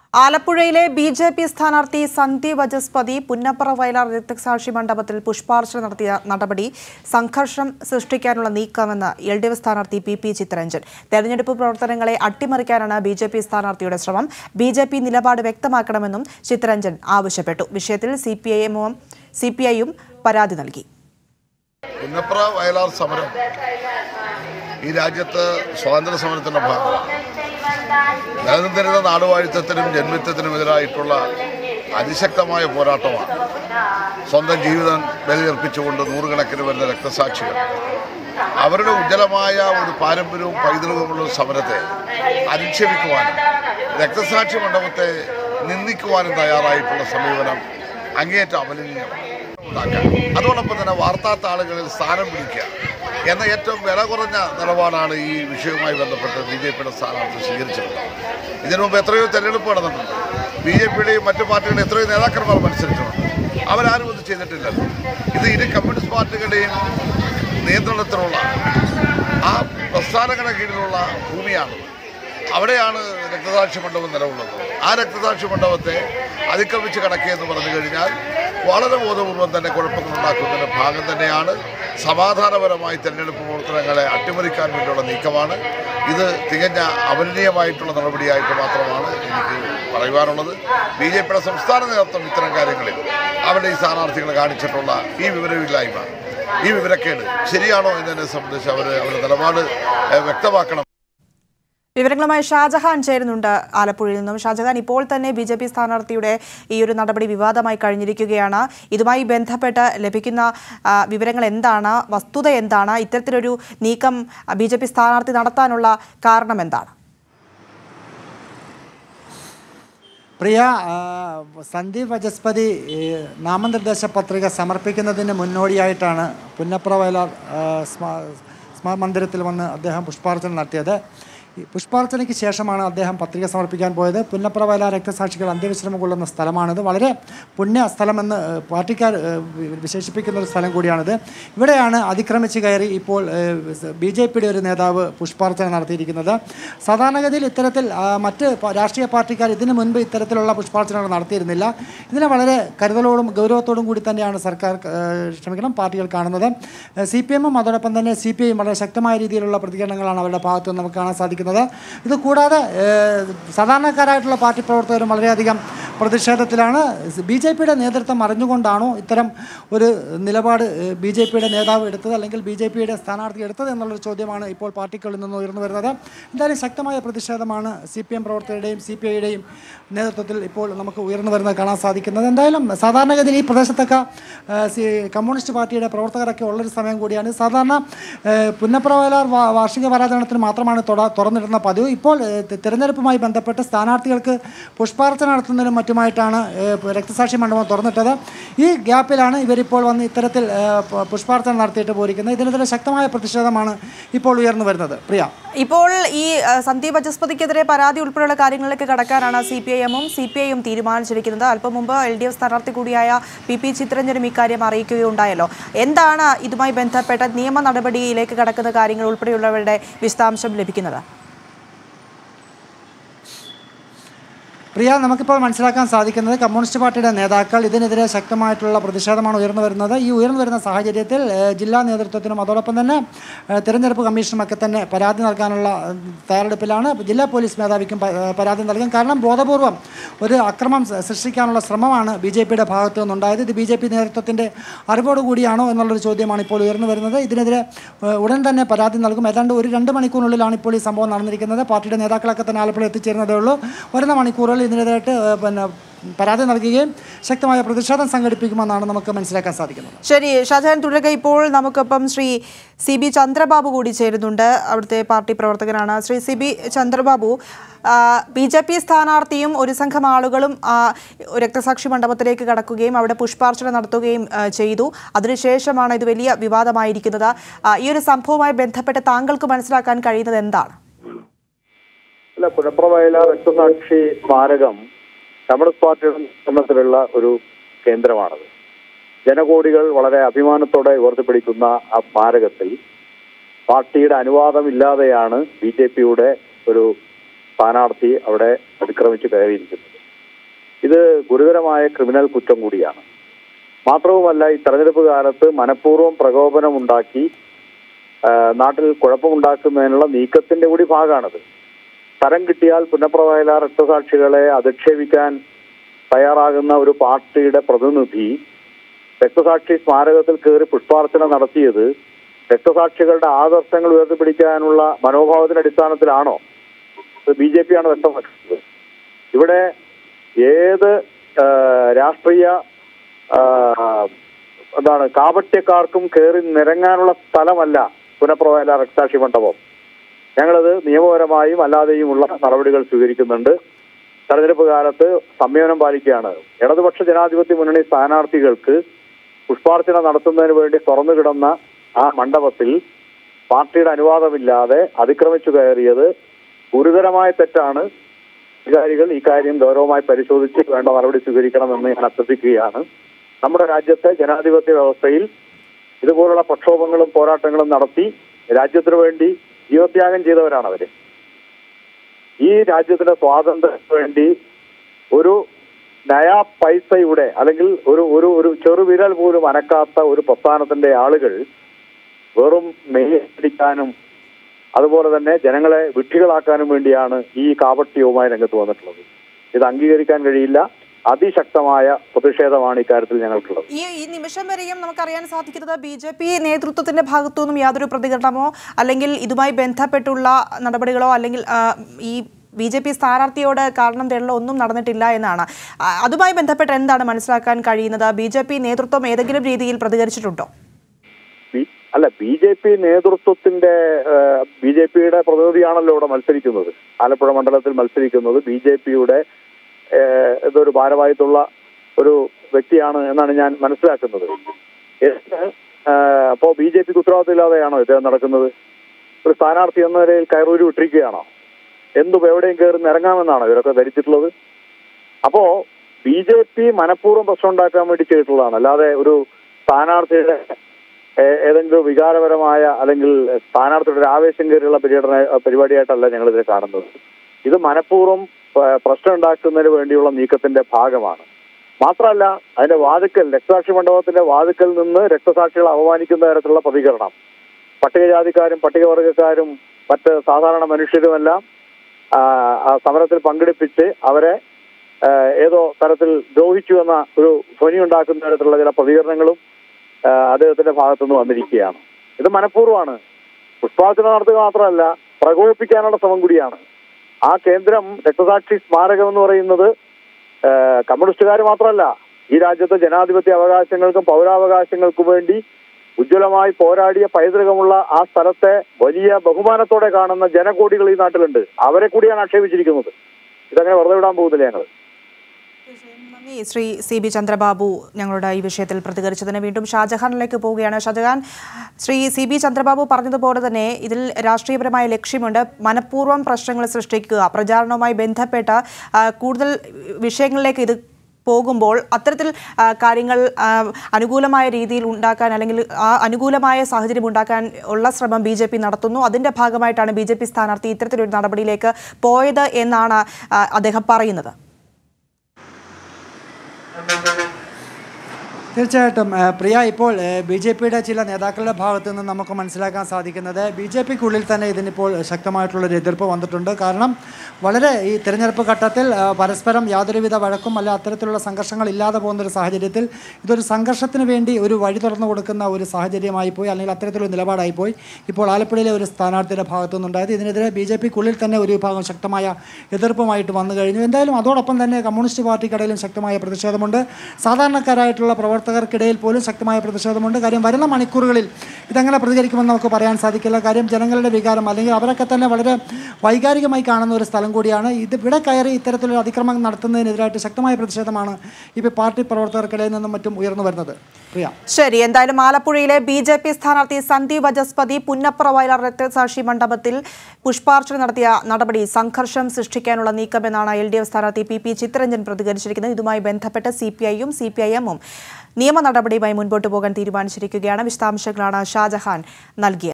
ആലപ്പുഴയിലെ B J P സ്ഥാനാർത്ഥി സന്ധ്യ വചസ്പതി പുന്നപ്പറ വയലാർ രക്തസാക്ഷി മണ്ഡപത്തിൽ പുഷ്പാർച്ചന നടത്തിയ നടപടി സംഘർഷം സൃഷ്ടിക്കാനുള്ള നീക്കമെന്ന് എൽ ഡി എഫ് സ്ഥാനാർത്ഥി പി പി ചിത്തരഞ്ജൻ തെരഞ്ഞെടുപ്പ് പ്രവർത്തനങ്ങളെ അട്ടിമറിക്കാനാണ് ബി ജെ പി സ്ഥാനാർത്ഥിയുടെ ശ്രമം ബി ജെ പി നിലപാട് വ്യക്തമാക്കണമെന്നും ചിത്തരഞ്ജൻ ആവശ്യപ്പെട്ടു വിഷയത്തിൽ സി പി ഐ എമ്മും സി പി ഐയും പരാതി നൽകി പുന്നപ്ര വയലാർ സമരം ഈ രാജ്യത്ത് സ്വാതന്ത്ര്യ സമരത്തിന്റെ ഭാഗമാണ് നിലനിന്നിരുന്ന നാടുവാഴിത്തത്തിനും ജന്മിത്വത്തിനും എതിരായിട്ടുള്ള അതിശക്തമായ പോരാട്ടമാണ് സ്വന്തം ജീവിതം ബലിയർപ്പിച്ചുകൊണ്ട് നൂറുകണക്കിന് വരുന്ന രക്തസാക്ഷികൾ അവരുടെ ഉജ്ജ്വലമായ ഒരു പാരമ്പര്യവും പൈതൃകവുമുള്ള ഒരു സമരത്തെ അധിക്ഷേപിക്കുവാനും രക്തസാക്ഷി മണ്ഡപത്തെ നിന്ദിക്കുവാനും തയ്യാറായിട്ടുള്ള സമീപനം അങ്ങേയറ്റം അപലനീയമാണ് ഉണ്ടാക്കാൻ അതോടൊപ്പം തന്നെ വാർത്താ താളുകളിൽ സ്ഥാനം പിടിക്കുക എന്ന ഏറ്റവും വില കുറഞ്ഞ നിലപാടാണ് ഈ വിഷയവുമായി ബന്ധപ്പെട്ട് ബി ജെ പിയുടെ സ്ഥാനാർത്ഥി സ്വീകരിച്ചിട്ടുള്ളത് ഇതിനു മുമ്പ് എത്രയോ തെരഞ്ഞെടുപ്പ് നടന്നിട്ടുണ്ട് ബി ജെ പിയുടെയും മറ്റു പാർട്ടികളുടെയും എത്രയോ നേതാക്കന്മാർ മത്സരിച്ചിട്ടുണ്ട് അവരാരും ഒന്നും ചെയ്തിട്ടില്ലല്ലോ ഇത് ഇരു കമ്മ്യൂണിസ്റ്റ് പാർട്ടികളുടെയും നിയന്ത്രണത്തിലുള്ള ആ പ്രസ്ഥാനങ്ങളുടെ കീഴിലുള്ള ഭൂമിയാണ് അവിടെയാണ് രക്തസാക്ഷി മണ്ഡപം നിലകൊള്ളുന്നത് ആ രക്തസാക്ഷി മണ്ഡപത്തെ അതിക്രമിച്ച് കടക്കുകയെന്ന് പറഞ്ഞു കഴിഞ്ഞാൽ വളരെ ബോധപൂർവം തന്നെ കുഴപ്പങ്ങൾ ഉണ്ടാക്കുന്നതിൻ്റെ ഭാഗം തന്നെയാണ് സമാധാനപരമായി തെരഞ്ഞെടുപ്പ് പ്രവർത്തനങ്ങളെ അട്ടിമറിക്കാൻ വേണ്ടിയുള്ള നീക്കമാണ് ഇത് തികഞ്ഞ അപലനീയമായിട്ടുള്ള നടപടിയായിട്ട് മാത്രമാണ് എനിക്ക് പറയുവാനുള്ളത് ബി ജെ പിയുടെ സംസ്ഥാന നേതൃത്വം ഇത്തരം കാര്യങ്ങളിൽ അവരുടെ ഈ സ്ഥാനാർത്ഥികൾ കാണിച്ചിട്ടുള്ള ഈ വിവരമില്ലായ്മ ഈ വിവരക്കേട് ശരിയാണോ എന്നതിനെ സംബന്ധിച്ച് അവർ അവരുടെ നിലപാട് ഏഹ്, വ്യക്തമാക്കണം വിവരങ്ങളുമായി ഷാജഹാൻ ചേരുന്നുണ്ട് ആലപ്പുഴയിൽ നിന്നും ഷാജഹാൻ ഇപ്പോൾ തന്നെ ബി ജെ പി സ്ഥാനാർത്ഥിയുടെ ഈ ഒരു നടപടി വിവാദമായി കഴിഞ്ഞിരിക്കുകയാണ് ഇതുമായി ബന്ധപ്പെട്ട് ലഭിക്കുന്ന ആ, വിവരങ്ങൾ എന്താണ് വസ്തുത എന്താണ് ഇത്തരത്തിലൊരു നീക്കം ബി ജെ പി സ്ഥാനാർത്ഥി നടത്താനുള്ള കാരണം എന്താണ് പ്രിയ ആ, സന്ദീപ് വചസ്പതി ഈ, നാമനിർദ്ദേശ പത്രിക സമർപ്പിക്കുന്നതിന് മുന്നോടിയായിട്ടാണ് പുന്നപ്ര വയലാർ ആ, സ്മാ സ്മാ മന്ദിരത്തിൽ വന്ന് അദ്ദേഹം പുഷ്പാർച്ചന നടത്തിയത് ഈ പുഷ്പാർച്ചനയ്ക്ക് ശേഷമാണ് അദ്ദേഹം പത്രിക സമർപ്പിക്കാൻ പോയത് പുന്നപ്ര വയലാർ രക്തസാക്ഷികൾ അന്ത്യവിശ്രമം കൊള്ളുന്ന സ്ഥലമാണിത് വളരെ പുണ്യ സ്ഥലമെന്ന് ഏഹ്, പാർട്ടിക്കാർ ഏഹ്, വി- വിശേഷിപ്പിക്കുന്ന ഒരു സ്ഥലം കൂടിയാണിത് ഇവിടെയാണ് അതിക്രമിച്ച് കയറി ഇപ്പോൾ ബി ജെ പിയുടെ ഒരു നേതാവ് പുഷ്പാർച്ചന നടത്തിയിരിക്കുന്നത് സാധാരണഗതിയിൽ ഇത്തരത്തിൽ ആ, മറ്റ് പ- രാഷ്ട്രീയ പാർട്ടിക്കാർ ഇതിനു മുൻപ് ഇത്തരത്തിലുള്ള പുഷ്പാർച്ചനകൾ നടത്തിയിരുന്നില്ല ഇതിനെ വളരെ കരുതലോടും ഗൗരവത്തോടും കൂടി തന്നെയാണ് സർക്കാർ ഏഹ്, ക്ഷമിക്കണം പാർട്ടികൾ കാണുന്നത് സി പി എമ്മും അതോടൊപ്പം തന്നെ സി പി ഐയും വളരെ ശക്തമായ രീതിയിലുള്ള പ്രതികരണങ്ങളാണ് അവരുടെ ഭാഗത്ത് നിന്ന് നമുക്ക് കാണാൻ സാധിക്കുന്നത് ഇത് കൂടാതെ ഏഹ്, സാധാരണക്കാരായിട്ടുള്ള പാർട്ടി പ്രവർത്തകരും വളരെയധികം പ്രതിഷേധത്തിലാണ് ബി ജെ പിയുടെ നേതൃത്വം അറിഞ്ഞുകൊണ്ടാണോ ഇത്തരം ഒരു നിലപാട് ബി ജെ പിയുടെ നേതാവ് എടുത്തത് അല്ലെങ്കിൽ ബി ജെ പിയുടെ സ്ഥാനാർത്ഥി എടുത്തത് എന്നുള്ളൊരു ചോദ്യമാണ് ഇപ്പോൾ പാർട്ടികളിൽ നിന്ന് ഉയർന്നു വരുന്നത് എന്തായാലും ശക്തമായ പ്രതിഷേധമാണ് സി പി എം പ്രവർത്തകരുടെയും സി പി ഐയുടെയും നേതൃത്വത്തിൽ ഇപ്പോൾ നമുക്ക് ഉയർന്നു വരുന്നത് കാണാൻ സാധിക്കുന്നത് എന്തായാലും സാധാരണഗതിയിൽ ഈ പ്രദേശത്തൊക്കെ ആ, സി- കമ്മ്യൂണിസ്റ്റ് പാർട്ടിയുടെ പ്രവർത്തകരൊക്കെ ഉള്ളൊരു സമയം കൂടിയാണ് സാധാരണ ആ, പുന്നപ്ര വയലാർ വാ- വാർഷിക വാരാചരണത്തിന് മാത്രമാണ് തൊട തുറന്നിടുന്ന പതിവ് ഇപ്പോൾ ആ, തി- തിരഞ്ഞെടുപ്പുമായി ബന്ധപ്പെട്ട് സ്ഥാനാർത്ഥികൾക്ക് പുഷ്പാർച്ചന നടത്തുന്നതിനും മറ്റുമായിട്ടാണ് ആ, രക്തസാക്ഷി മണ്ഡപം തുറന്നിട്ടത് ഈ ഗ്യാപ്പിലാണ് ഇവരിപ്പോൾ വന്ന് ഇത്തരത്തിൽ ആ, പ- പുഷ്പാർച്ചന നടത്തിയിട്ട് പോയിരിക്കുന്നത് ഇതിനെതിരെ ശക്തമായ പ്രതിഷേധമാണ് ഇപ്പോൾ ഉയർന്നു വരുന്നത് പ്രിയ ഇപ്പോൾ ഈ ആ, സന്ദീപ് വചസ്പതിക്കെതിരെ പരാതി ഉൾപ്പെടെയുള്ള കാര്യങ്ങളിലേക്ക് കടക്കാനാണ് സി പി ഐ എമ്മും സി പി ഐയും തീരുമാനിച്ചിരിക്കുന്നത് അല്പം മുമ്പ് എൽ ഡി എഫ് സ്ഥാനാർത്ഥി കൂടിയായ പി പി ചിത്രഞ്ജനും ഇക്കാര്യം അറിയിക്കുകയുണ്ടായല്ലോ എന്താണ് ഇതുമായി ബന്ധപ്പെട്ട നിയമ നടപടിയിലേക്ക് കടക്കുന്ന കാര്യങ്ങൾ ഉൾപ്പെടെയുള്ളവരുടെ വിശദാംശം ലഭിക്കുന്നത് പ്രിയ നമുക്കിപ്പോൾ മനസ്സിലാക്കാൻ സാധിക്കുന്നത് കമ്മ്യൂണിസ്റ്റ് പാർട്ടിയുടെ നേതാക്കൾ ഇതിനെതിരെ ശക്തമായിട്ടുള്ള പ്രതിഷേധമാണ് ഉയർന്നു വരുന്നത് ഈ ഉയർന്നു വരുന്ന സാഹചര്യത്തിൽ ഏഹ്, ജില്ലാ നേതൃത്വത്തിനും അതോടൊപ്പം തന്നെ ഏഹ്, തിരഞ്ഞെടുപ്പ് കമ്മീഷനും ഒക്കെ തന്നെ പരാതി നൽകാനുള്ള ഏഹ്, തയ്യാറെടുപ്പിലാണ് ജില്ലാ പോലീസ് മേധാവിക്കും പ- ഏഹ്, പരാതി നൽകും കാരണം ബോധപൂർവം ഒരു അക്രമം സ- സൃഷ്ടിക്കാനുള്ള ശ്രമമാണ് ബി ജെ പിയുടെ ഭാഗത്തു നിന്നുണ്ടായത് ഇത് ബി ജെ പി നേതൃത്വത്തിൻ്റെ അറിവോട് കൂടിയാണോ എന്നുള്ളൊരു ചോദ്യമാണ് ഇപ്പോൾ ഉയർന്നു വരുന്നത് ഇതിനെതിരെ ഏഹ്, ഉടൻ തന്നെ പരാതി നൽകും ഏതാണ്ട് ഒരു രണ്ട് മണിക്കൂറിനുള്ളിലാണ് ഇപ്പോൾ ഈ സംഭവം നടന്നിരിക്കുന്നത് പാർട്ടിയുടെ നേതാക്കളൊക്കെ തന്നെ ആലപ്പുഴ എത്തിച്ചേരുന്നതേ ഉള്ളൂ വരുന്ന മണിക്കൂറുകളിൽ ഇതിനെതിരായിട്ട് ഏഹ്, പിന്നെ പരാതി നൽകുകയും ശക്തമായ പ്രതിഷേധം സംഘടിപ്പിക്കുമെന്നാണ് നമുക്ക് മനസ്സിലാക്കാൻ സാധിക്കുന്നത് ശരി ഷാജഹാൻ തുടരുക ഇപ്പോൾ നമുക്കൊപ്പം ശ്രീ സി ബി ചന്ദ്രബാബു കൂടി ചേരുന്നുണ്ട് അവിടുത്തെ പാർട്ടി പ്രവർത്തകനാണ് Shri C B Chandrababu B J P സ്ഥാനാർത്ഥിയും ഒരു സംഘം ആളുകളും ആ, രക്തസാക്ഷി മണ്ഡപത്തിലേക്ക് കടക്കുകയും അവിടെ പുഷ്പാർച്ചന നടത്തുകയും ആ, ചെയ്തു അതിനുശേഷമാണ് ഇത് വലിയ വിവാദമായിരിക്കുന്നത് ആ, ഈ ഒരു സംഭവവുമായി ബന്ധപ്പെട്ട് താങ്കൾക്ക് മനസ്സിലാക്കാൻ കഴിയുന്നത് എന്താണ് അല്ല പുഴപ്രവയല രക്തസാക്ഷി സ്മാരകം കമ്മ്യൂണിസ്റ്റ് പാർട്ടിയുടെ നിയന്ത്രണത്തിലുള്ള ഒരു കേന്ദ്രമാണത് ജനകോടികൾ വളരെ അഭിമാനത്തോടെ ഉയർത്തിപ്പിടിക്കുന്ന ആ സ്മാരകത്തിൽ പാർട്ടിയുടെ അനുവാദമില്ലാതെയാണ് ബി ജെ പിയുടെ ഒരു സ്ഥാനാർത്ഥി അവിടെ അതിക്രമിച്ച് കയറിയിരിക്കുന്നത് ഇത് ഗുരുതരമായ ക്രിമിനൽ കുറ്റം കൂടിയാണ് മാത്രവുമല്ല ഈ തെരഞ്ഞെടുപ്പ് കാലത്ത് മനഃപൂർവ്വം പ്രകോപനമുണ്ടാക്കി ആ, നാട്ടിൽ കുഴപ്പമുണ്ടാക്കുന്നതിനുള്ള നീക്കത്തിന്റെ കൂടി ഭാഗമാണത് സ്ഥലം കിട്ടിയാൽ പുന്നപ്രവയല രക്തസാക്ഷികളെ അധിക്ഷേപിക്കാൻ തയ്യാറാകുന്ന ഒരു പാർട്ടിയുടെ പ്രതിനിധി രക്തസാക്ഷി സ്മാരകത്തിൽ കയറി പുഷ്പാർച്ചന നടത്തിയത് രക്തസാക്ഷികളുടെ ആദർശങ്ങൾ ഉയർത്തിപ്പിടിക്കാനുള്ള മനോഭാവത്തിന്റെ അടിസ്ഥാനത്തിലാണോ ബി ജെ പി ആണ് വ്യക്തമാക്കുന്നത് ഇവിടെ ഏത് ആ, രാഷ്ട്രീയ ആ, എന്താണ് കാപട്യക്കാർക്കും കയറി നിരങ്ങാനുള്ള സ്ഥലമല്ല പുനഃപ്രവേല രക്തസാക്ഷി മണ്ഡപം ഞങ്ങളത് നിയമപരമായും അല്ലാതെയുമുള്ള നടപടികൾ സ്വീകരിക്കുന്നുണ്ട് തെരഞ്ഞെടുപ്പ് കാലത്ത് സംയമനം പാലിക്കുകയാണ് ഇടതുപക്ഷ ജനാധിപത്യ മുന്നണി സ്ഥാനാർത്ഥികൾക്ക് പുഷ്പാർച്ചന നടത്തുന്നതിന് വേണ്ടി തുറന്നു കിടന്ന ആ മണ്ഡപത്തിൽ പാർട്ടിയുടെ അനുവാദമില്ലാതെ അതിക്രമിച്ചു കയറിയത് ഗുരുതരമായ തെറ്റാണ് അധികാരികൾ ഈ കാര്യം ഗൗരവമായി പരിശോധിച്ച് വേണ്ട നടപടി സ്വീകരിക്കണമെന്ന് ഞാൻ അഭ്യർത്ഥിക്കുകയാണ് നമ്മുടെ രാജ്യത്തെ ജനാധിപത്യ വ്യവസ്ഥയിൽ ഇതുപോലുള്ള പ്രക്ഷോഭങ്ങളും പോരാട്ടങ്ങളും നടത്തി രാജ്യത്തിനു വേണ്ടി ജീവത്യാഗം ചെയ്തവരാണ് അവര് ഈ രാജ്യത്തിന്റെ സ്വാതന്ത്ര്യത്തിന് വേണ്ടി ഒരു നയാ പൈസയുടെ അല്ലെങ്കിൽ ഒരു ഒരു ഒരു ചെറുവിരൽ പോലും അനക്കാത്ത ഒരു പ്രസ്ഥാനത്തിന്റെ ആളുകൾ വെറും മെയ്യടിക്കാനും അതുപോലെ തന്നെ ജനങ്ങളെ വിഡ്ഢികളാക്കാനും വേണ്ടിയാണ് ഈ കാപട്യവുമായി രംഗത്ത് വന്നിട്ടുള്ളത് ഇത് അംഗീകരിക്കാൻ കഴിയില്ല അതിശക്തമായ പ്രതിഷേധമാണ് ഇക്കാര്യത്തിൽ ഞങ്ങൾക്കുള്ളത് ഈ ഈ നിമിഷം വരെയും നമുക്കറിയാൻ സാധിക്കുന്നത് ബി ജെ പി നേതൃത്വത്തിന്റെ ഭാഗത്തു നിന്നും യാതൊരു പ്രതികരണമോ അല്ലെങ്കിൽ ഇതുമായി ബന്ധപ്പെട്ടുള്ള നടപടികളോ അല്ലെങ്കിൽ ആ, ഈ ബി ജെ പി സ്ഥാനാർത്ഥിയോട് കാരണം തേടലോ ഒന്നും നടന്നിട്ടില്ല എന്നാണ് ആ, അതുമായി ബന്ധപ്പെട്ട് എന്താണ് മനസ്സിലാക്കാൻ കഴിയുന്നത് ബി ജെ പി നേതൃത്വം ഏതെങ്കിലും രീതിയിൽ പ്രതികരിച്ചിട്ടുണ്ടോ ബി- അല്ല ബി ജെ പി നേതൃത്വത്തിന്റെ ബി ജെ പിയുടെ പ്രതിനിധിയാണല്ലോ ഇവിടെ മത്സരിക്കുന്നത് ആലപ്പുഴ മണ്ഡലത്തിൽ മത്സരിക്കുന്നത് ബി ജെ പിയുടെ ഇതൊരു ഭാരവാഹിത്വമുള്ള ഒരു വ്യക്തിയാണ് എന്നാണ് ഞാൻ മനസ്സിലാക്കുന്നത് ഇതിന്, ഏഹ്, അപ്പോ ബി ജെ പിക്ക് ഉത്തരവാദിത്തമില്ലാതെയാണോ ഇത് നടക്കുന്നത് ഒരു സ്ഥാനാർത്ഥി എന്ന നിലയിൽ കയറൂരി വിട്ടിരിക്കുകയാണോ എന്തും എവിടെയും കയറി ഇറങ്ങാമെന്നാണോ ഇവരൊക്കെ ധരിച്ചിട്ടുള്ളത് അപ്പോ ബി ജെ പി മനഃപൂർവ്വം പ്രശ്നം ഉണ്ടാക്കാൻ വേണ്ടി ചെയ്തിട്ടുള്ളതാണ് അല്ലാതെ ഒരു സ്ഥാനാർത്ഥിയുടെ ഏ- ഏതെങ്കിലും വികാരപരമായ അല്ലെങ്കിൽ സ്ഥാനാർത്ഥിയുടെ ഒരു ആവേശം കയറിയുള്ള പര്യടന പരിപാടിയായിട്ടല്ല ഞങ്ങൾ ഇതിനെ കാണുന്നത് ഇത് മനഃപൂർവ്വം ഏ, പ്രശ്നം ഉണ്ടാക്കുന്നതിന് വേണ്ടിയുള്ള നീക്കത്തിന്റെ ഭാഗമാണ് മാത്രമല്ല അതിന്റെ വാതുക്കൽ രക്തസാക്ഷി മണ്ഡപത്തിന്റെ വാതുക്കൽ നിന്ന് രക്തസാക്ഷികളെ അപമാനിക്കുന്ന തരത്തിലുള്ള പ്രതികരണം പട്ടികജാതിക്കാരും പട്ടികവർഗക്കാരും മറ്റ് സാധാരണ മനുഷ്യരുമെല്ലാം ആ, ആ സമരത്തിൽ പങ്കെടുപ്പിച്ച് അവരെ ആ, ഏതോ തരത്തിൽ ദ്രോഹിച്ചു എന്ന ഒരു ധ്വനി ഉണ്ടാക്കുന്ന തരത്തിലുള്ള ചില പ്രതികരണങ്ങളും ആ, അദ്ദേഹത്തിന്റെ ഭാഗത്തുനിന്ന് വന്നിരിക്കുകയാണ് ഇത് മനഃപൂർവ്വമാണ് പുഷ്പാർച്ചന നടത്തുക മാത്രമല്ല പ്രകോപിപ്പിക്കാനുള്ള ശ്രമം കൂടിയാണ് ആ കേന്ദ്രം രക്തസാക്ഷി സ്മാരകം എന്ന് പറയുന്നത് ആ, കമ്മ്യൂണിസ്റ്റുകാർ മാത്രമല്ല ഈ രാജ്യത്തെ ജനാധിപത്യ അവകാശങ്ങൾക്കും പൗരാവകാശങ്ങൾക്കും വേണ്ടി ഉജ്ജ്വലമായി പോരാടിയ പൈതൃകമുള്ള ആ സ്ഥലത്തെ വലിയ ബഹുമാനത്തോടെ കാണുന്ന ജനകോടികൾ ഈ നാട്ടിലുണ്ട് അവരെ കൂടിയാണ് ആക്ഷേപിച്ചിരിക്കുന്നത് ഇതങ്ങനെ വെറുതെ വിടാൻ പോകുന്നില്ല ഞങ്ങൾ നന്ദി ശ്രീ സി ബി ചന്ദ്രബാബു ഞങ്ങളുടെ ഈ വിഷയത്തിൽ പ്രതികരിച്ചതിന് വീണ്ടും ഷാജഹാനിലേക്ക് പോവുകയാണ് ഷാജഹാൻ ശ്രീ സി ബി ചന്ദ്രബാബു പറഞ്ഞതുപോലെ തന്നെ ഇതിൽ രാഷ്ട്രീയപരമായ ലക്ഷ്യമുണ്ട് മനഃപൂർവ്വം പ്രശ്നങ്ങൾ സൃഷ്ടിക്കുക പ്രചാരണവുമായി ബന്ധപ്പെട്ട ആ, കൂടുതൽ വിഷയങ്ങളിലേക്ക് ഇത് പോകുമ്പോൾ അത്തരത്തിൽ ആ, കാര്യങ്ങൾ ആ, അനുകൂലമായ രീതിയിൽ ഉണ്ടാക്കാൻ അല്ലെങ്കിൽ ആ അനുകൂലമായ സാഹചര്യം ഉണ്ടാക്കാൻ ഉള്ള ശ്രമം ബി ജെ പി നടത്തുന്നു അതിൻ്റെ ഭാഗമായിട്ടാണ് ബി ജെ പി സ്ഥാനാർത്ഥി ഇത്തരത്തിലൊരു നടപടിയിലേക്ക് പോയത് എന്നാണ് ആ, അദ്ദേഹം പറയുന്നത് തീർച്ചയായിട്ടും ഏഹ്, പ്രിയ ഇപ്പോൾ ബി ജെ പിയുടെ ചില നേതാക്കളുടെ ഭാഗത്തു നിന്ന് നമുക്ക് മനസ്സിലാക്കാൻ സാധിക്കുന്നത് ബി ജെ പിക്കുള്ളിൽ തന്നെ ഇതിനിപ്പോൾ ശക്തമായിട്ടുള്ളൊരു എതിർപ്പ് വന്നിട്ടുണ്ട് കാരണം വളരെ ഈ തിരഞ്ഞെടുപ്പ് ഘട്ടത്തിൽ ഏഹ്, പരസ്പരം യാതൊരുവിധ വഴക്കും അല്ല അത്തരത്തിലുള്ള സംഘർഷങ്ങൾ ഇല്ലാതെ പോകുന്ന ഒരു സാഹചര്യത്തിൽ ഇതൊരു സംഘർഷത്തിന് വേണ്ടി ഒരു വഴി തുറന്നു കൊടുക്കുന്ന ഒരു സാഹചര്യമായി പോയി അല്ലെങ്കിൽ അത്തരത്തിലൊരു നിലപാടായി പോയി ഇപ്പോൾ ആലപ്പുഴയിലെ ഒരു സ്ഥാനാർത്ഥിയുടെ ഭാഗത്തു നിന്നുണ്ടായത് ഇതിനെതിരെ ബി ജെ പിക്കുള്ളിൽ തന്നെ ഒരു വിഭാഗം ശക്തമായ എതിർപ്പുമായിട്ട് വന്നു കഴിഞ്ഞു എന്തായാലും അതോടൊപ്പം തന്നെ കമ്മ്യൂണിസ്റ്റ് പാർട്ടിക്കിടയിലും ശക്തമായ പ്രതിഷേധമുണ്ട് സാധാരണക്കാരായിട്ടുള്ള പ്രവർത്തകർക്കിടയിൽ പോലും ശക്തമായ പ്രതിഷേധമുണ്ട് കാര്യം വരുന്ന മണിക്കൂറുകളിൽ ഇതെങ്ങനെ പ്രതികരിക്കുമെന്ന് നമുക്ക് പറയാൻ സാധിക്കില്ല കാര്യം ജനങ്ങളുടെ വികാരം അല്ലെങ്കിൽ അവരൊക്കെ തന്നെ വളരെ വൈകാരികമായി കാണുന്ന ഒരു സ്ഥലം കൂടിയാണ് ഇത് ഇവിടെ കയറി ഇത്തരത്തിലൊരു അതിക്രമം നടത്തുന്നതിനെതിരായിട്ട് ശക്തമായ പ്രതിഷേധമാണ് ഇപ്പോൾ പാർട്ടി പ്രവർത്തകർക്കിടയിൽ നിന്നും മറ്റും ഉയർന്നു വരുന്നത് പ്രിയ ശരി എന്തായാലും ആലപ്പുഴയിലെ ബി ജെ പി സ്ഥാനാർത്ഥി സന്ദീപ് വജസ്പതി പുന്നപ്ര വയലാർ രക്തസാക്ഷി മണ്ഡപത്തിൽ പുഷ്പാർച്ചന നടത്തിയ നടപടി സംഘർഷം സൃഷ്ടിക്കാനുള്ള നീക്കമെന്നാണ് എൽ ഡി എഫ് സ്ഥാനാർത്ഥി പി പി ചിത്തരഞ്ജൻ പ്രതികരിച്ചിരിക്കുന്നത് ഇതുമായി ബന്ധപ്പെട്ട് സി പി ഐയും സി പി ഐ എമ്മും നിയമ നടപടിയുമായി മുൻപോട്ട് പോകാൻ തീരുമാനിച്ചിരിക്കുകയാണ് വിശദാംശങ്ങളാണ് ഷാജഹാൻ നൽകിയത്